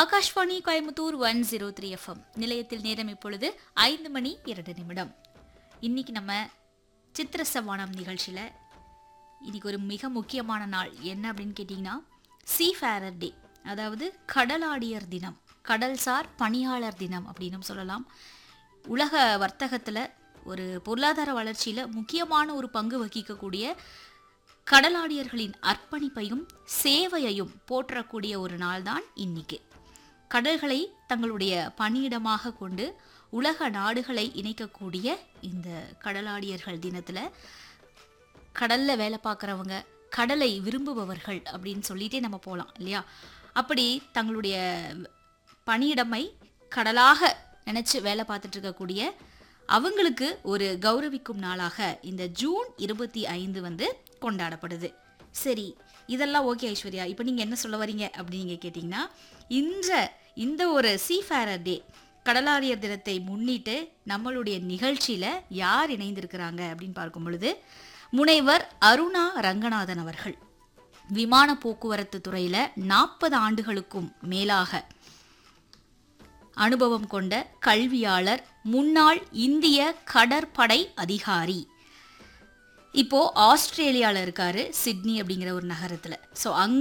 Akashvani Coimbatore one zero three FM நிலையத்தில் நேரம் இப்பொழுது ஐந்து மணி இரண்டு நிமிடம் இன்னைக்கு நம்ம சித்திர சவானம் நிகழ்ச்சியில் இன்னைக்கு ஒரு மிக முக்கியமான நாள் என்ன அப்படின்னு கேட்டிங்கன்னா சீஃபேரர் டே அதாவது கடலாடியர் தினம் கடல்சார் பணியாளர் தினம் அப்படின்னு சொல்லலாம் உலக வர்த்தகத்தில் ஒரு பொருளாதார வளர்ச்சியில் முக்கியமான ஒரு பங்கு வகிக்கக்கூடிய கடலாடியர்களின் அர்ப்பணிப்பையும் சேவையையும் போற்றக்கூடிய ஒரு நாள் தான் இன்னைக்கு கடல்களை தங்களுடைய பணியிடமாக கொண்டு உலக நாடுகளை இணைக்கக்கூடிய இந்த கடலாடியர்கள் தினத்தில் கடல்ல வேலை பார்க்குறவங்க கடலை விரும்புபவர்கள் அப்படின்னு சொல்லிட்டே நம்ம போகலாம் இல்லையா அப்படி தங்களுடைய பணியிடமை கடலாக நினச்சி வேலை பார்த்துட்டு இருக்கக்கூடிய அவங்களுக்கு ஒரு கௌரவிக்கும் நாளாக இந்த ஜூன் இருபத்தி ஐந்து வந்து கொண்டாடப்படுது சரி இதெல்லாம் ஓகே ஐஸ்வர்யா இப்போ நீங்கள் என்ன சொல்ல வரீங்க அப்படின்னு நீங்கள் கேட்டிங்கன்னா இந்த இந்த ஒரு சீஃபேரர் டே கடலாடியர் தினத்தை முன்னிட்டு நம்மளுடைய நிகழ்ச்சியில் யார் இணைந்திருக்கிறாங்க அப்படின்னு பார்க்கும் பொழுது முனைவர் அருணா ரங்கநாதன் அவர்கள் விமான போக்குவரத்து துறையில் நாற்பது ஆண்டுகளுக்கும் மேலாக அனுபவம் கொண்ட கல்வியாளர் முன்னாள் இந்திய கடற்படை அதிகாரி இப்போ ஆஸ்திரேலியாவில் இருக்காரு சிட்னி அப்படிங்கிற ஒரு நகரத்தில் ஸோ அங்க